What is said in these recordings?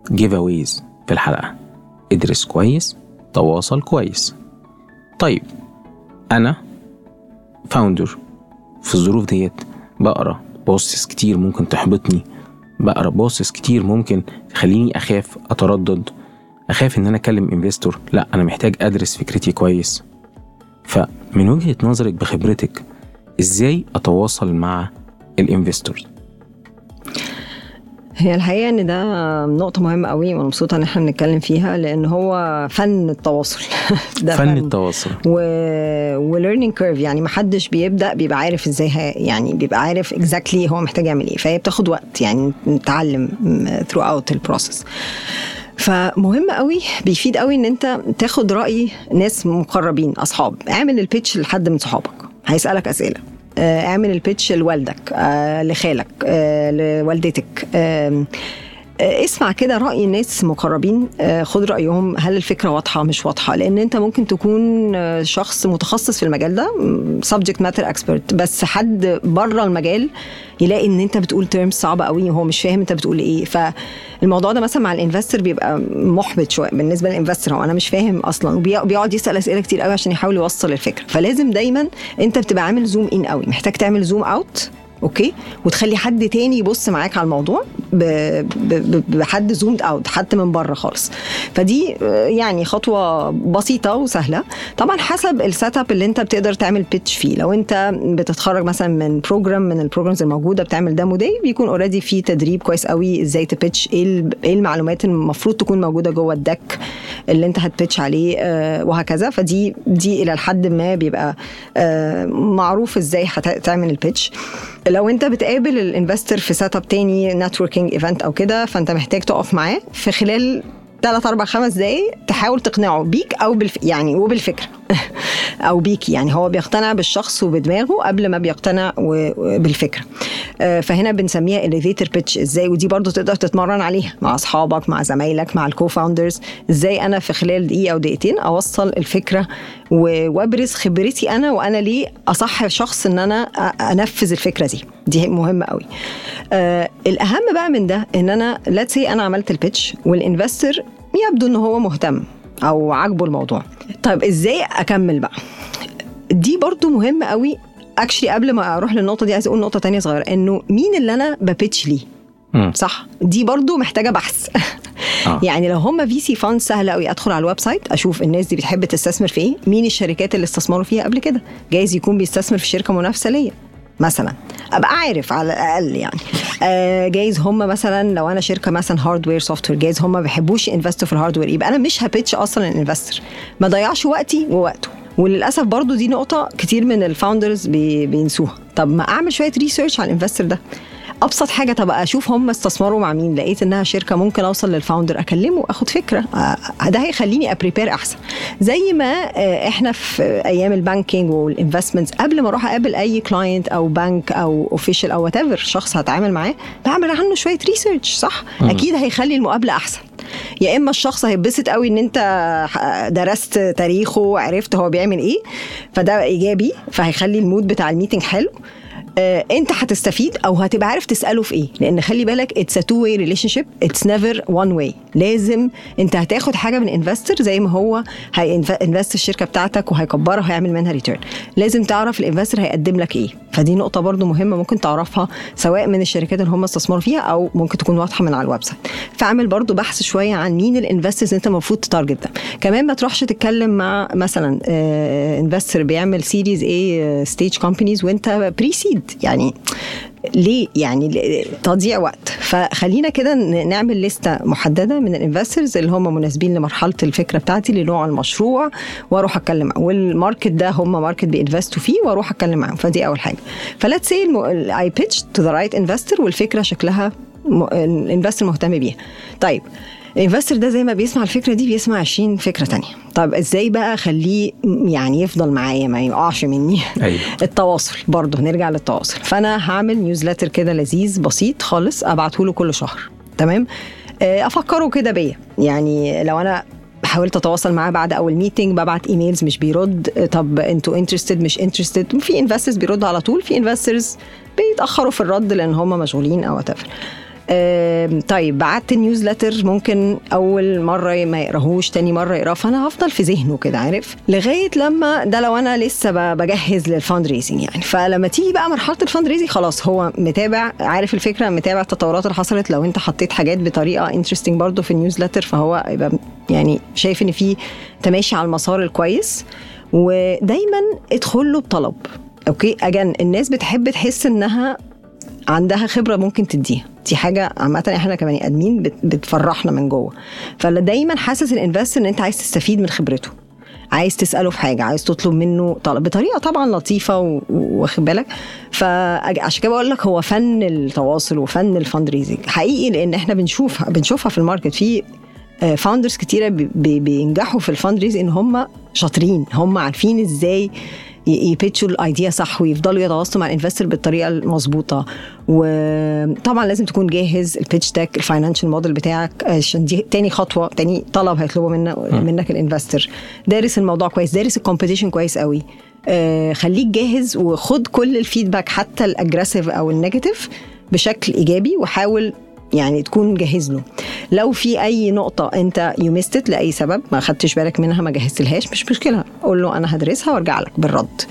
جيف اويز في الحلقة ادرس كويس تواصل كويس طيب أنا فاوندر في الظروف ديت بقرا بوستس كتير ممكن تحبطني بقرا بوستس كتير ممكن تخليني أخاف أتردد أخاف إن أنا أكلم انفستور لا أنا محتاج أدرس فكرتي كويس فمن وجهة نظرك بخبرتك إزاي أتواصل مع الانفستورز هي الحقيقه ان ده نقطه مهمه قوي وانا مبسوطه ان احنا بنتكلم فيها لان هو فن التواصل ده فن, فن التواصل و... وليرنينج كيرف يعني ما حدش بيبدا بيبقى عارف ازاي ه... يعني بيبقى عارف اكزاكتلي exactly هو محتاج يعمل ايه فهي بتاخد وقت يعني نتعلم ثرو اوت البروسيس فمهم قوي بيفيد قوي ان انت تاخد راي ناس مقربين اصحاب اعمل البيتش لحد من صحابك هيسالك اسئله آه، اعمل البيتش لوالدك آه، لخالك آه، لوالدتك اسمع كده راي ناس مقربين خد رايهم هل الفكره واضحه مش واضحه لان انت ممكن تكون شخص متخصص في المجال ده سبجكت ماتر اكسبرت بس حد بره المجال يلاقي ان انت بتقول تيرمز صعبه قوي وهو مش فاهم انت بتقول ايه فالموضوع ده مثلا مع الانفستر بيبقى محبط شويه بالنسبه للانفستر هو انا مش فاهم اصلا وبيقعد يسال اسئله كتير قوي عشان يحاول يوصل الفكره فلازم دايما انت بتبقى عامل زوم ان قوي محتاج تعمل زوم اوت اوكي وتخلي حد تاني يبص معاك على الموضوع بحد زومد اوت حد من بره خالص فدي يعني خطوه بسيطه وسهله طبعا حسب السيت اب اللي انت بتقدر تعمل بيتش فيه لو انت بتتخرج مثلا من بروجرام من البروجرامز الموجوده بتعمل ديمو داي بيكون اوريدي في تدريب كويس قوي ازاي تبيتش ايه ايه المعلومات المفروض تكون موجوده جوه الدك اللي انت هتبيتش عليه آه، وهكذا فدي دي الى الحد ما بيبقى آه، معروف ازاي هتعمل البيتش لو انت بتقابل الانفستر في سيت اب تاني نتوركينج ايفنت او كده فانت محتاج تقف معاه في خلال ثلاث اربع خمس دقايق تحاول تقنعه بيك او بالف... يعني وبالفكره او بيكي يعني هو بيقتنع بالشخص وبدماغه قبل ما بيقتنع بالفكره آه، فهنا بنسميها اليفيتر بيتش ازاي ودي برضو تقدر تتمرن عليها مع اصحابك مع زمايلك مع الكو فاوندرز ازاي انا في خلال دقيقه او دقيقتين اوصل الفكره وابرز خبرتي انا وانا ليه اصح شخص ان انا انفذ الفكره دي دي مهمه قوي آه الاهم بقى من ده ان انا ليتس انا عملت البيتش والانفستر يبدو ان هو مهتم او عاجبه الموضوع طيب ازاي اكمل بقى دي برضو مهمه قوي اكشلي قبل ما اروح للنقطه دي عايز اقول نقطه تانية صغيره انه مين اللي انا ببيتش ليه صح دي برضو محتاجه بحث آه. يعني لو هم في سي فاند سهل قوي ادخل على الويب سايت اشوف الناس دي بتحب تستثمر في ايه مين الشركات اللي استثمروا فيها قبل كده جايز يكون بيستثمر في شركه منافسه ليا مثلا ابقى عارف على الاقل يعني آه جايز هم مثلا لو انا شركه مثلا هاردوير سوفت وير جايز هم ما بيحبوش ينفستوا في الهاردوير يبقى انا مش هبيتش اصلا الانفستر ما ضيعش وقتي ووقته وللاسف برضو دي نقطه كتير من الفاوندرز بينسوها طب ما اعمل شويه ريسيرش على الانفستر ده ابسط حاجه طب اشوف هم استثمروا مع مين لقيت انها شركه ممكن اوصل للفاوندر اكلمه اخد فكره آه، ده هيخليني ابريبير احسن زي ما آه، احنا في ايام البانكينج والانفستمنتس قبل ما اروح اقابل اي كلاينت او بنك او اوفيشال او وات شخص هتعامل معاه بعمل عنه شويه ريسيرش صح م. اكيد هيخلي المقابله احسن يا اما الشخص هيتبسط قوي ان انت درست تاريخه وعرفت هو بيعمل ايه فده ايجابي فهيخلي المود بتاع الميتنج حلو آه، انت هتستفيد او هتبقى عارف تساله في ايه لان خلي بالك اتس ا تو واي ريليشن شيب اتس نيفر وان واي لازم انت هتاخد حاجه من انفستر زي ما هو هينفست الشركه بتاعتك وهيكبرها وهيعمل منها ريتيرن لازم تعرف الانفستر هيقدم لك ايه فدي نقطه برضو مهمه ممكن تعرفها سواء من الشركات اللي هم استثمروا فيها او ممكن تكون واضحه من على الويب سايت فاعمل برضو بحث شويه عن مين الانفسترز انت المفروض تتارجت ده كمان ما تروحش تتكلم مع مثلا انفستر آه، بيعمل سيريز اي ستيج كومبانيز وانت بري سيد يعني ليه يعني تضييع وقت فخلينا كده نعمل لستة محددة من الانفسترز اللي هم مناسبين لمرحلة الفكرة بتاعتي لنوع المشروع واروح اتكلم معاهم والماركت ده هم ماركت بينفستوا فيه واروح اتكلم معاهم فدي اول حاجة فليتس سي اي بيتش تو ذا رايت انفستر والفكرة شكلها الانفستر مهتم بيها طيب الانفستر ده زي ما بيسمع الفكره دي بيسمع 20 فكره تانية طب ازاي بقى اخليه يعني يفضل معايا ما يقعش مني أيوة. التواصل برضه نرجع للتواصل فانا هعمل نيوزلتر كده لذيذ بسيط خالص ابعته له كل شهر تمام آه، افكره كده بيا يعني لو انا حاولت اتواصل معاه بعد اول ميتنج ببعت ايميلز مش بيرد طب انتوا انترستد مش انترستد في انفسترز بيردوا على طول في انفسترز بيتاخروا في الرد لان هم مشغولين او whatever آم، طيب بعت نيوزلتر ممكن اول مره ما يقراهوش تاني مره يقراه فانا هفضل في ذهنه كده عارف لغايه لما ده لو انا لسه ب- بجهز للفاند ريزنج يعني فلما تيجي بقى مرحله الفاند ريزنج خلاص هو متابع عارف الفكره متابع التطورات اللي حصلت لو انت حطيت حاجات بطريقه انترستنج برضو في النيوزلتر فهو يبقى يعني شايف ان في تماشي على المسار الكويس ودايما ادخل له بطلب اوكي اجان الناس بتحب تحس انها عندها خبره ممكن تديها دي حاجه عامه احنا كبني ادمين بت- بتفرحنا من جوه فدايما حاسس الانفستر ان انت عايز تستفيد من خبرته عايز تساله في حاجه عايز تطلب منه طلب بطريقه طبعا لطيفه و- و- واخد بالك فعشان كده بقول لك هو فن التواصل وفن الفند ريزنج حقيقي لان احنا بنشوفها بنشوفها في الماركت في فاوندرز كتيره بي- بي- بينجحوا في الفند ريز ان هم شاطرين هم عارفين ازاي ي- يبيتشوا الايديا صح ويفضلوا يتواصلوا مع الانفستور بالطريقه المظبوطه وطبعا لازم تكون جاهز البيتش ديك الفاينانشال موديل بتاعك عشان دي تاني خطوه تاني طلب هيطلبه منك منك الانفستور دارس الموضوع كويس دارس الكومبيتيشن كويس قوي آه، خليك جاهز وخد كل الفيدباك حتى الاجريسيف او النيجاتيف بشكل ايجابي وحاول يعني تكون جاهز له لو في اي نقطه انت يومستت لاي سبب ما خدتش بالك منها ما جهزتلهاش مش مشكله قول له انا هدرسها وارجع لك بالرد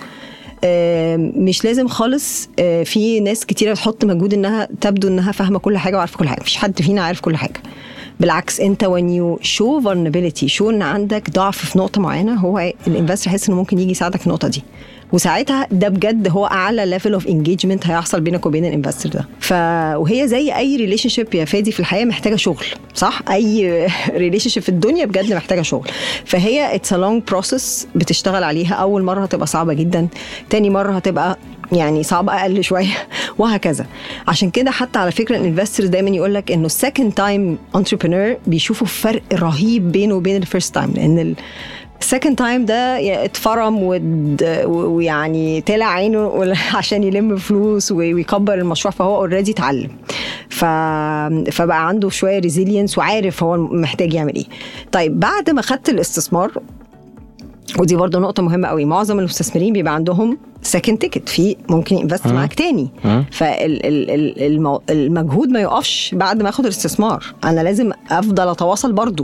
آم، مش لازم خالص آه، في ناس كتيره بتحط مجهود انها تبدو انها فاهمه كل حاجه وعارفه كل حاجه مفيش حد فينا عارف كل حاجه بالعكس انت when you show vulnerability شو ان عندك ضعف في نقطه معينه هو الانفستر يحس انه ممكن يجي يساعدك في النقطه دي وساعتها ده بجد هو اعلى ليفل اوف انجيجمنت هيحصل بينك وبين الانفستر ده ف وهي زي اي ريليشن شيب يا فادي في الحياه محتاجه شغل صح اي ريليشن شيب في الدنيا بجد محتاجه شغل فهي اتس ا لونج بروسيس بتشتغل عليها اول مره هتبقى صعبه جدا تاني مره هتبقى يعني صعبه اقل شويه وهكذا عشان كده حتى على فكره الانفسترز دايما يقول لك انه السكند تايم انتربرينور بيشوفوا فرق رهيب بينه وبين الفيرست تايم لان ال السكند تايم ده يا اتفرم ود- ويعني طلع عينه ولا- عشان يلم فلوس وي- ويكبر المشروع فهو اوريدي اتعلم ف... فبقى عنده شويه ريزيلينس وعارف هو محتاج يعمل ايه طيب بعد ما خدت الاستثمار ودي برضه نقطة مهمة قوي معظم المستثمرين بيبقى عندهم سكند تيكت في ممكن ينفست معاك تاني مم. فالمجهود ما يقفش بعد ما اخد الاستثمار انا لازم افضل اتواصل برضه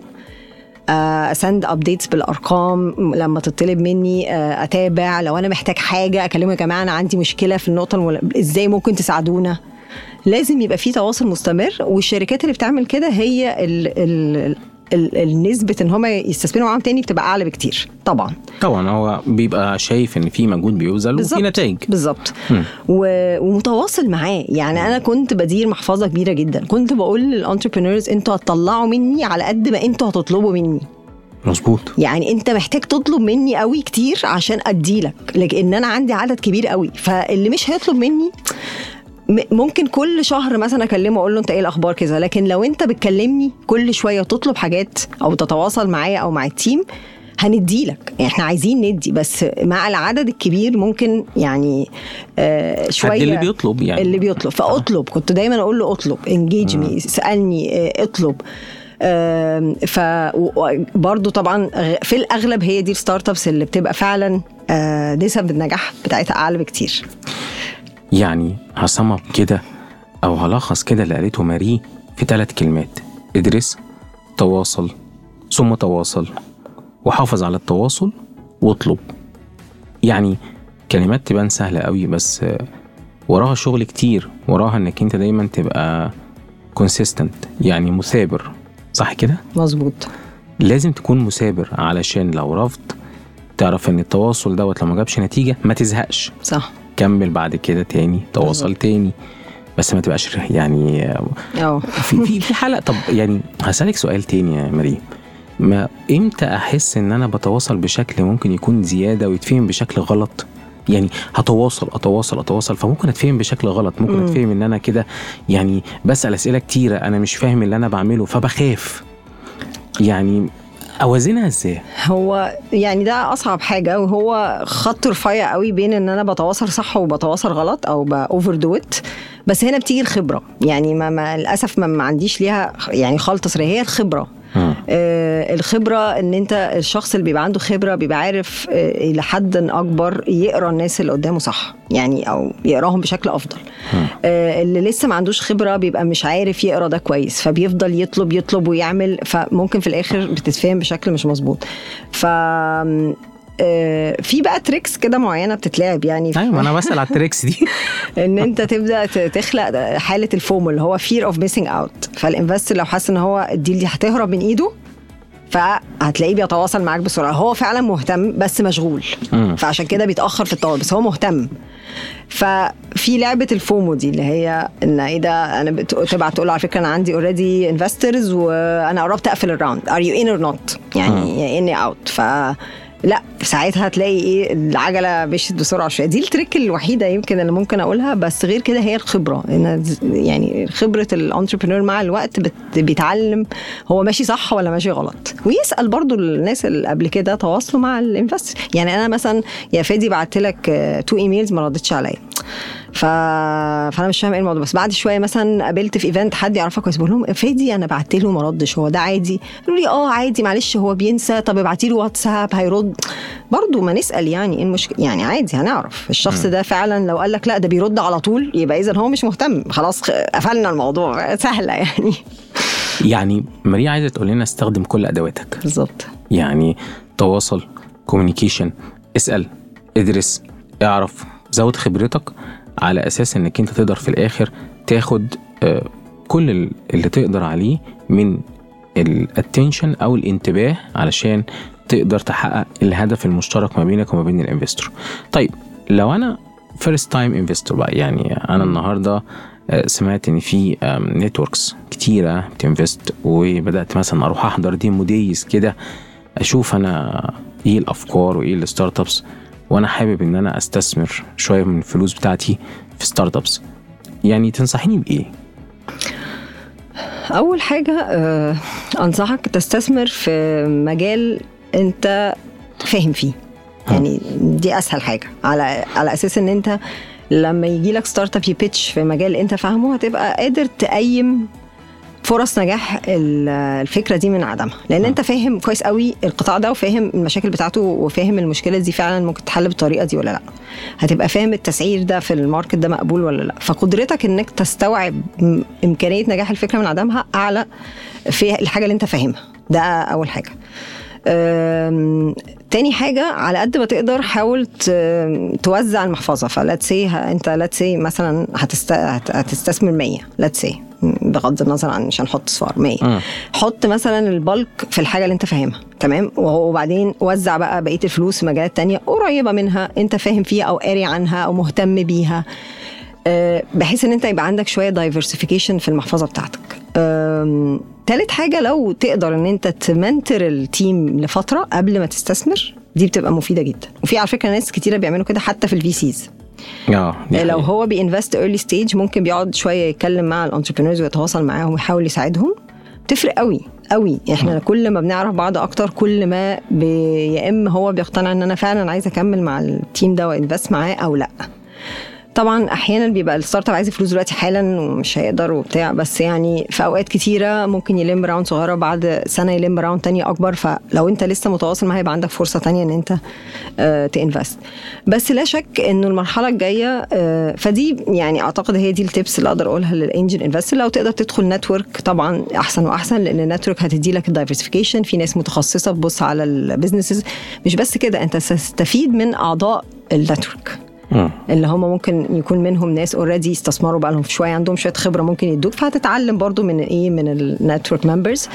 اسند ابديتس بالارقام لما تطلب مني آه، اتابع لو انا محتاج حاجه اكلمه يا جماعه انا عندي مشكله في النقطه المل... ازاي ممكن تساعدونا لازم يبقى في تواصل مستمر والشركات اللي بتعمل كده هي ال... ال... ال... النسبة ان هم يستثمروا معاهم تاني بتبقى اعلى بكتير طبعا طبعا هو بيبقى شايف ان في مجهود بيبذل وفي نتائج بالظبط مم. و... ومتواصل معاه يعني انا كنت بدير محفظه كبيره جدا كنت بقول للانتربرينورز انتوا هتطلعوا مني على قد ما انتوا هتطلبوا مني مظبوط يعني انت محتاج تطلب مني قوي كتير عشان اديلك لان انا عندي عدد كبير قوي فاللي مش هيطلب مني م- ممكن كل شهر مثلا اكلمه اقول له انت ايه الاخبار كذا لكن لو انت بتكلمني كل شويه وتطلب حاجات او تتواصل معايا او مع التيم هنديلك احنا عايزين ندي بس مع العدد الكبير ممكن يعني آه شويه حد اللي بيطلب يعني اللي بيطلب فاطلب كنت دايما اقول له اطلب انجيج مي اسالني آه، اطلب آم، ف برضه طبعا غ- في الاغلب هي دي الستارت ابس اللي بتبقى فعلا آه، نسب النجاح بتاعتها اعلى بكتير يعني هصمم كده او هلخص كده اللي قالته ماري في ثلاث كلمات ادرس تواصل ثم تواصل وحافظ على التواصل واطلب يعني كلمات تبان سهلة قوي بس آه، وراها شغل كتير وراها انك انت دايما تبقى كونسيستنت يعني مثابر صح كده مظبوط لازم تكون مثابر علشان لو رفض تعرف ان التواصل دوت لو ما جابش نتيجة ما تزهقش صح كمل بعد كده تاني تواصل بالظبط. تاني بس ما تبقاش يعني اه في في في حلقه طب يعني هسالك سؤال تاني يا مريم ما امتى احس ان انا بتواصل بشكل ممكن يكون زياده ويتفهم بشكل غلط يعني هتواصل اتواصل اتواصل فممكن اتفهم بشكل غلط ممكن مم. اتفهم ان انا كده يعني بسال اسئله كتيره انا مش فاهم اللي انا بعمله فبخاف يعني اوازنها ازاي هو يعني ده اصعب حاجه وهو خط رفيع قوي بين ان انا بتواصل صح وبتواصل غلط او باوفر دو ات بس هنا بتيجي الخبره يعني ما, ما للاسف ما, ما عنديش ليها يعني خلطه سريه هي الخبره مم. آه الخبره ان انت الشخص اللي بيبقى عنده خبره بيبقى عارف آه الى حد اكبر يقرا الناس اللي قدامه صح يعني او يقراهم بشكل افضل آه اللي لسه ما عندوش خبره بيبقى مش عارف يقرا ده كويس فبيفضل يطلب يطلب ويعمل فممكن في الاخر بتتفهم بشكل مش مظبوط ف آه، في بقى تريكس كده معينه بتتلعب يعني ايوه ما انا بسال على التريكس دي ان انت تبدا ت- تخلق حاله الفومو اللي هو fear of missing out فالانفستر لو حاسس ان هو الديل دي هتهرب من ايده فهتلاقيه بيتواصل معاك بسرعه هو فعلا مهتم بس مشغول مم. فعشان كده بيتاخر في التواصل بس هو مهتم ففي لعبه الفومو دي اللي هي ان ايه ده انا بت- تبعت تقول له على فكره انا عندي اوريدي انفسترز وانا قربت اقفل الراوند ار يو ان اور نوت يعني يا اني اوت ف لا ساعتها هتلاقي ايه العجله مشيت بسرعه شويه دي التريك الوحيده يمكن اللي ممكن اقولها بس غير كده هي الخبره ان يعني خبره الانتربرينور مع الوقت بت بيتعلم هو ماشي صح ولا ماشي غلط ويسال برضو الناس اللي قبل كده تواصلوا مع الانفستر يعني انا مثلا يا فادي بعت لك تو ايميلز ما ردتش عليا ف... فانا مش فاهم ايه الموضوع بس بعد شويه مثلا قابلت في ايفنت حد يعرفها كويس بقول لهم فادي انا بعت له ما ردش هو ده عادي قالوا لي اه عادي معلش هو بينسى طب ابعتي له واتساب هيرد برضه ما نسال يعني ايه المشكله يعني عادي هنعرف الشخص ده فعلا لو قال لك لا ده بيرد على طول يبقى اذا هو مش مهتم خلاص خ- قفلنا الموضوع سهله يعني يعني ماريا عايزه تقول لنا استخدم كل ادواتك بالظبط يعني تواصل كوميونيكيشن اسال ادرس اعرف زود خبرتك على اساس انك انت تقدر في الاخر تاخد آه، كل ال- اللي تقدر عليه من الاتنشن او الانتباه علشان تقدر تحقق الهدف المشترك ما بينك وما بين الانفستور طيب لو انا فيرست تايم انفستور بقى يعني انا النهارده آه، سمعت ان في نتوركس كتيره بتنفست وبدات مثلا اروح احضر ديمو دايز كده اشوف انا ايه الافكار وايه الستارت ابس وانا حابب ان انا استثمر شويه من الفلوس بتاعتي في ستارت ابس يعني تنصحيني بايه اول حاجه آه، انصحك تستثمر في مجال انت فاهم فيه يعني دي اسهل حاجه على على اساس ان انت لما يجي لك ستارت اب يبيتش في مجال انت فاهمه هتبقى قادر تقيم فرص نجاح ال- الفكره دي من عدمها لان انت فاهم كويس قوي القطاع ده وفاهم المشاكل بتاعته وفاهم المشكله دي فعلا ممكن تتحل بالطريقه دي ولا لا هتبقى فاهم التسعير ده في الماركت ده مقبول ولا لا فقدرتك انك تستوعب م- امكانيه نجاح الفكره من عدمها اعلى في الحاجه اللي انت فاهمها ده اول حاجه أم، تاني حاجة على قد ما تقدر حاول ت- توزع المحفظة فلات سي انت لات سي مثلا هتست... هت- هتستثمر 100 لات سي بغض النظر عن مش هنحط صفار 100 مم. حط مثلا البلك في الحاجة اللي انت فاهمها تمام وبعدين وزع بقى بقية الفلوس في مجالات تانية قريبة منها انت فاهم فيها او قاري عنها او مهتم بيها آه، بحيث ان انت يبقى عندك شويه دايفرسيفيكيشن في المحفظه بتاعتك آم، تالت حاجه لو تقدر ان انت تمنتر التيم لفتره قبل ما تستثمر دي بتبقى مفيده جدا وفي على فكره ناس كتيره بيعملوا كده حتى في الفي سيز اه دي لو حقيقة. هو بينفست ايرلي ستيج ممكن بيقعد شويه يتكلم مع الانتربرينورز ويتواصل معاهم ويحاول يساعدهم بتفرق قوي قوي احنا كل ما بنعرف بعض اكتر كل ما بي- يا اما هو بيقتنع ان انا فعلا عايز اكمل مع التيم ده وانفست معاه او لا طبعا احيانا بيبقى الستارت اب عايز فلوس دلوقتي حالا ومش هيقدر وبتاع بس يعني في اوقات كتيره ممكن يلم راوند صغيره بعد سنه يلم راوند تانية اكبر فلو انت لسه متواصل معاه هيبقى عندك فرصه تانية ان انت آه تنفست بس لا شك انه المرحله الجايه آه فدي يعني اعتقد هي دي التبس اللي اقدر اقولها للانجل انفستر لو تقدر تدخل نتورك طبعا احسن واحسن لان النتورك هتدي لك الدايفرسيفيكيشن في ناس متخصصه تبص على البيزنسز مش بس كده انت تستفيد من اعضاء النتورك مم. اللي هم ممكن يكون منهم ناس اوريدي استثمروا بقى لهم شويه عندهم شويه خبره ممكن يدوك فهتتعلم برضو من ايه من النتورك ممبرز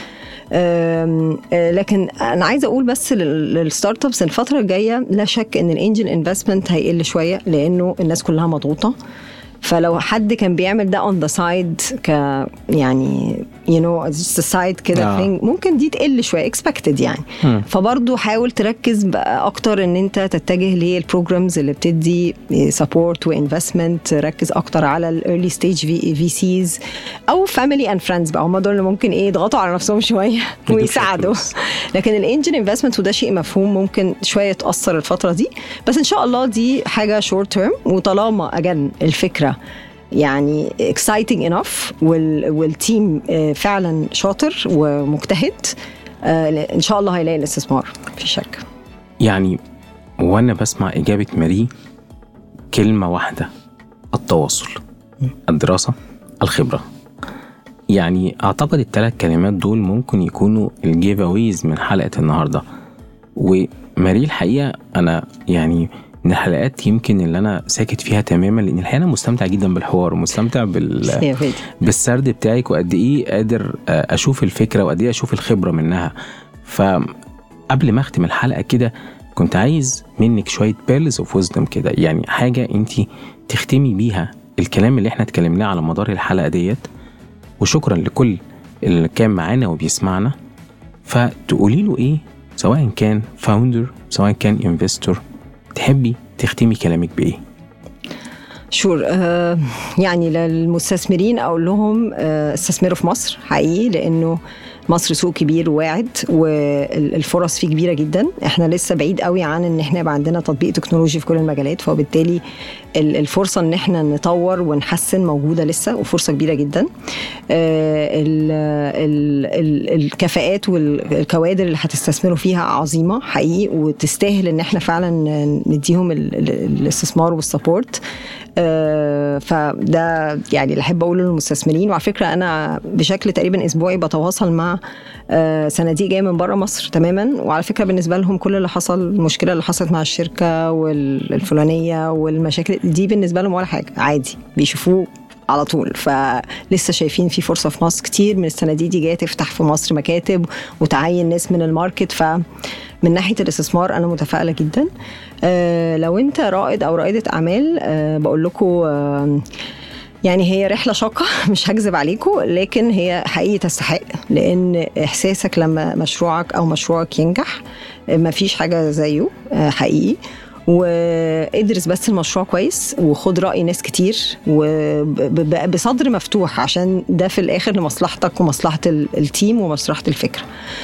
لكن انا عايزه اقول بس لل- للستارت ابس الفتره الجايه لا شك ان الانجل انفستمنت هيقل شويه لانه الناس كلها مضغوطه فلو حد كان بيعمل ده اون ذا سايد ك يعني يو نو سايد كده آه. thing، ممكن دي تقل شويه اكسبكتد يعني مم. فبرضه حاول تركز بقى اكتر ان انت تتجه للبروجرامز اللي بتدي سبورت وانفستمنت ركز اكتر على الايرلي ستيج في في سيز او فاميلي اند فريندز بقى هم دول اللي ممكن ايه يضغطوا على نفسهم شويه شوية ويساعدوا فلوس. لكن الانجل انفستمنت وده شيء مفهوم ممكن شويه تاثر الفتره دي بس ان شاء الله دي حاجه شورت تيرم وطالما اجن الفكره يعني exciting enough وال والتيم آه، فعلا شاطر ومجتهد آه، ان شاء الله هيلاقي الاستثمار في شك يعني وانا بسمع اجابه ماري كلمه واحده التواصل الدراسه الخبره يعني اعتقد الثلاث كلمات دول ممكن يكونوا الجيف اويز من حلقه النهارده وماري الحقيقه انا يعني من الحلقات يمكن اللي انا ساكت فيها تماما لان الحقيقه انا مستمتع جدا بالحوار ومستمتع بال يا فادي بالسرد بتاعك وقد ايه قادر آه، اشوف الفكره وقد ايه اشوف الخبره منها فقبل ما اختم الحلقه كده كنت عايز منك شويه بيرلز اوف ويزدم كده يعني حاجه انت تختمي بيها الكلام اللي احنا اتكلمناه على مدار الحلقه ديت وشكرا لكل اللي كان معانا وبيسمعنا فتقولي له ايه سواء كان فاوندر سواء كان انفستور تحبي تختمي كلامك بايه شور آه يعني للمستثمرين اقول لهم آه استثمروا في مصر حقيقي لانه مصر سوق كبير وواعد والفرص فيه كبيره جدا احنا لسه بعيد قوي عن ان احنا يبقى عندنا تطبيق تكنولوجي في كل المجالات فبالتالي ال- الفرصه ان احنا نطور ونحسن موجوده لسه وفرصه كبيره جدا آه، ال- ال- ال- الكفاءات والكوادر اللي هتستثمروا فيها عظيمه حقيقي وتستاهل ان احنا فعلا نديهم ال- ال- الاستثمار والسبورت آه، فده يعني اللي احب اقوله للمستثمرين وعلى فكره انا بشكل تقريبا اسبوعي بتواصل مع آه، صناديق جايه من بره مصر تماما وعلى فكره بالنسبه لهم كل اللي حصل المشكله اللي حصلت مع الشركه والفلانيه والمشاكل دي بالنسبه لهم ولا حاجه عادي بيشوفوه على طول فلسه شايفين في فرصه في مصر كتير من الصناديق دي جايه تفتح في مصر مكاتب وتعين ناس من الماركت ف من ناحيه الاستثمار انا متفائله جدا آه لو انت رائد او رائده اعمال آه بقول لكم آه يعني هي رحله شاقه مش هكذب عليكم لكن هي حقيقي تستحق لان احساسك لما مشروعك او مشروعك ينجح مفيش حاجه زيه آه، حقيقي وادرس بس المشروع كويس وخد راي ناس كتير وبصدر مفتوح عشان ده في الاخر لمصلحتك ومصلحه ال- التيم ومصلحه الفكره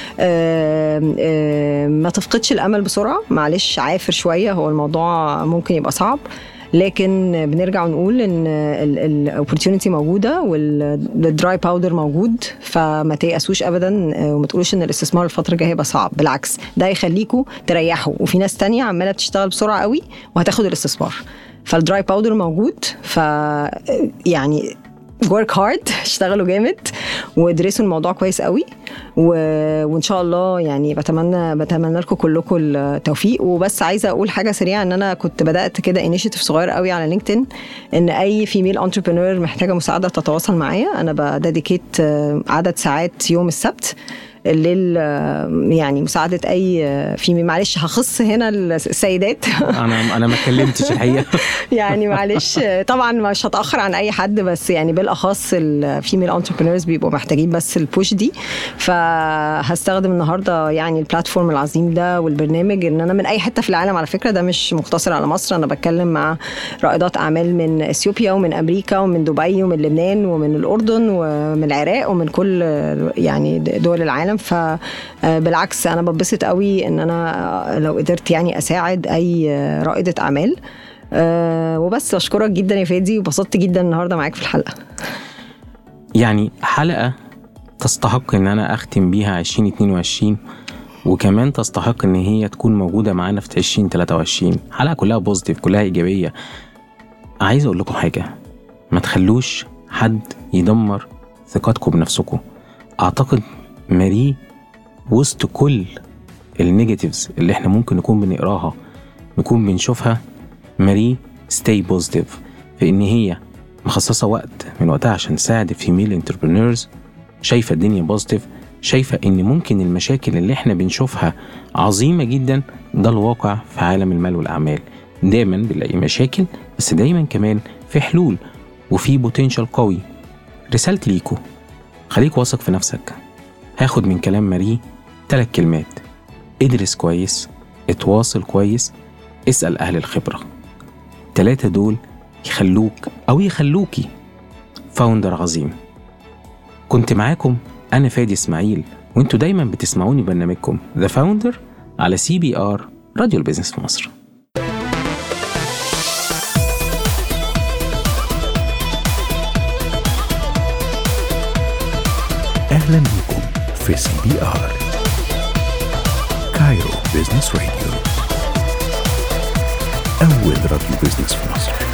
آم، آم، ما تفقدش الامل بسرعه معلش عافر شويه هو الموضوع ممكن يبقى صعب لكن بنرجع ونقول ان الاوبورتيونيتي موجوده والدراي باودر موجود فما تيأسوش ابدا آه، وما تقولوش ان الاستثمار الفتره الجايه هيبقى صعب بالعكس ده هيخليكوا تريحوا وفي ناس تانية عماله بتشتغل بسرعه قوي وهتاخد الاستثمار فالدراي باودر موجود ف يعني ورك هارد اشتغلوا جامد وادرسوا الموضوع كويس قوي و... وان شاء الله يعني بتمنى بتمنى لكم كلكم التوفيق وبس عايزه اقول حاجه سريعه ان انا كنت بدات كده انيشيتيف صغير قوي على لينكدين ان اي فيميل انتربرينور محتاجه مساعده تتواصل معايا انا بديكيت عدد ساعات يوم السبت لل يعني مساعده اي فيميل معلش هخص هنا السيدات انا انا ما اتكلمتش الحقيقه يعني معلش طبعا مش هتاخر عن اي حد بس يعني بالاخص الفيميل انتربرينورز بيبقوا محتاجين بس البوش دي فهستخدم النهارده يعني البلاتفورم العظيم ده والبرنامج ان انا من اي حته في العالم على فكره ده مش مقتصر على مصر انا بتكلم مع رائدات اعمال من اثيوبيا ومن امريكا ومن دبي ومن لبنان ومن الاردن ومن العراق ومن كل يعني دول العالم فبالعكس انا بتبسط قوي ان انا لو قدرت يعني اساعد اي رائده اعمال أه وبس اشكرك جدا يا فادي وبسطت جدا النهارده معاك في الحلقه يعني حلقه تستحق ان انا اختم بيها 2022 وكمان تستحق ان هي تكون موجوده معانا في 2023 حلقه كلها بوزيتيف كلها ايجابيه عايز اقول لكم حاجه ما تخلوش حد يدمر ثقتكم بنفسكم اعتقد ماري وسط كل النيجاتيفز اللي احنا ممكن نكون بنقراها نكون بنشوفها ماري ستي بوزيتيف في ان هي مخصصه وقت من وقتها عشان تساعد الفيميل انتربرينورز شايفه الدنيا بوزيتيف شايفه ان ممكن المشاكل اللي احنا بنشوفها عظيمه جدا ده الواقع في عالم المال والاعمال دايما بنلاقي مشاكل بس دايما كمان في حلول وفي بوتنشال قوي رسالتي ليكو خليك واثق في نفسك هاخد من كلام ماري تلات كلمات ادرس كويس اتواصل كويس اسأل أهل الخبرة التلاتة دول يخلوك أو يخلوكي فاوندر عظيم كنت معاكم أنا فادي إسماعيل وانتوا دايما بتسمعوني برنامجكم ذا فاوندر على سي بي آر راديو البيزنس في مصر أهلا بكم في سي بي آر كايرو بيزنس راديو أول راديو بيزنس في مصر